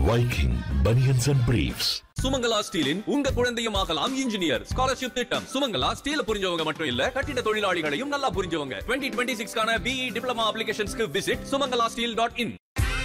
Viking Bunions and Briefs. Sumangala ஸ்டீலின் உங்க குழந்தையும் ஆகலாம் இன்ஜினியர் ஸ்காலர்ஷிப் திட்டம் சுமங்கலா ஸ்டீல புரிஞ்சவங்க மட்டும் இல்ல கட்டிட தொழிலாளிகளையும் நல்லா புரிஞ்சவங்க டுவெண்ட்டி டுவெண்ட்டி சிக்ஸ்க்கான பிஇ டிப்ளமா அப்ளிகேஷன்ஸ்க்கு visit Sumangala steel dot in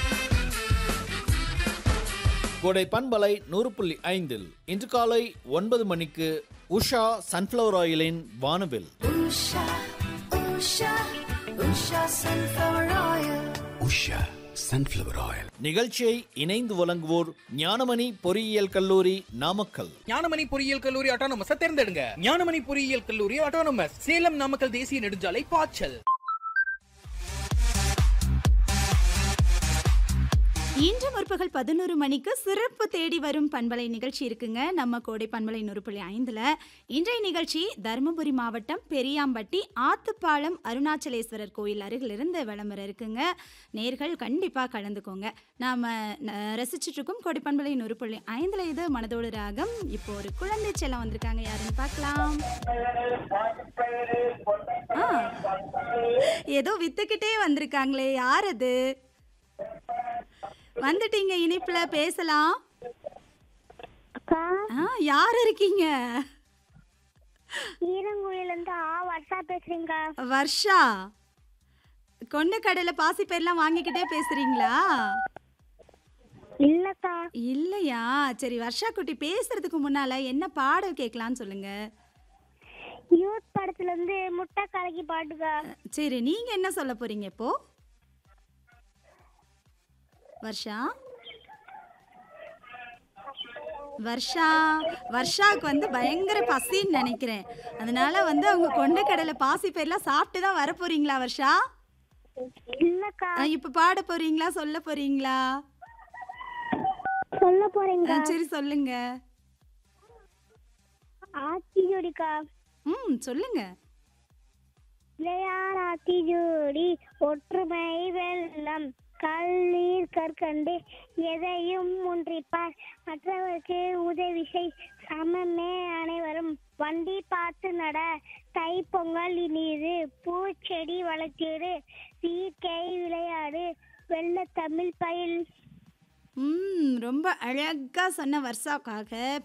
Kodai பண்பலை நூறு புள்ளி ஐந்தில் இன்று காலை ஒன்பது மணிக்கு உஷா சன்ஃப்ளவர் ஆயிலின் வானவில் Usha, Usha, Usha sunflower oil. Usha sunflower oil நிகழ்ச்சியை இணைந்து வழங்குவோர் ஞானமணி பொறியியல் கல்லூரி நாமக்கல் ஞானமணி பொறியியல் கல்லூரி ஆட்டோனமஸ தேர்ந்தெடுங்க ஞானமணி பொறியியல் கல்லூரி ஆட்டோனமஸ் சேலம் நாமக்கல் தேசிய நெடுஞ்சாலை பாய்ச்சல் இன்று முற்பகல் பதினோரு மணிக்கு சிறப்பு தேடி வரும் பண்பலை நிகழ்ச்சி இருக்குங்க நம்ம கோடை பண்பலை நூறு புள்ளி ஐந்தில் இன்றைய நிகழ்ச்சி தருமபுரி மாவட்டம் பெரியாம்பட்டி ஆத்துப்பாலம் அருணாச்சலேஸ்வரர் கோயில் அருகிலிருந்து விளம்பரம் இருக்குங்க நேர்கள் கண்டிப்பாக கலந்துக்கோங்க நாம் ரசிச்சுட்டு இருக்கோம் கோடை பண்பலை நூறு புள்ளி ஐந்தில் இது மனதோடு ராகம் இப்போ ஒரு குழந்தை செல்லம் வந்திருக்காங்க யாருன்னு பார்க்கலாம் ஆ ஏதோ வித்துக்கிட்டே வந்திருக்காங்களே யார் அது வந்துட்டீங்க இனிப்புல பேசலாம் அக்கா ஆ யார் இருக்கீங்க ஈரங்குழியில இருந்து ஆ வர்ஷா பேசுறீங்க வர்ஷா கொண்ட கடையில பாசி பேர்லாம் வாங்கிக்கிட்டே பேசுறீங்களா இல்லக்கா இல்லையா சரி வர்ஷா குட்டி பேசுறதுக்கு முன்னால என்ன பாடல் கேட்கலான்னு சொல்லுங்க யூத் படத்துல இருந்து முட்டை கலக்கி பாட்டுக்கா சரி நீங்க என்ன சொல்ல போறீங்க இப்போ வர்ஷா வர்ஷா வர்ஷாவுக்கு வந்து பயங்கர பசின்னு நினைக்கிறேன் அதனால வந்து அவங்க கொண்ட கடலை பாசி பேர்லாம் சாப்பிட்டு தான் வர போறீங்களா வர்ஷா இல்லக்கா ஆ, இப்ப பாட போறீங்களா சொல்ல போறீங்களா சொல்ல போறீங்க ஆ, சரி சொல்லுங்க ஆத்தி ஜோடிக்கா ம் சொல்லுங்க விளையாட ஆத்தி ஜோடி ஒற்றுமை வெள்ளம் கல்லீர் கற்கண்டு எதையும் ஒன்றிப்பார் மற்றவருக்கு உதவி செய் சமமே அனைவரும் வண்டி பார்த்து நட தை பொங்கல் இனிது பூச்செடி வளர்த்திடு வீக்கை விளையாடு வெள்ள தமிழ் பயில் ம் ரொம்ப அழகா சொன்ன வர்ஷாக்காக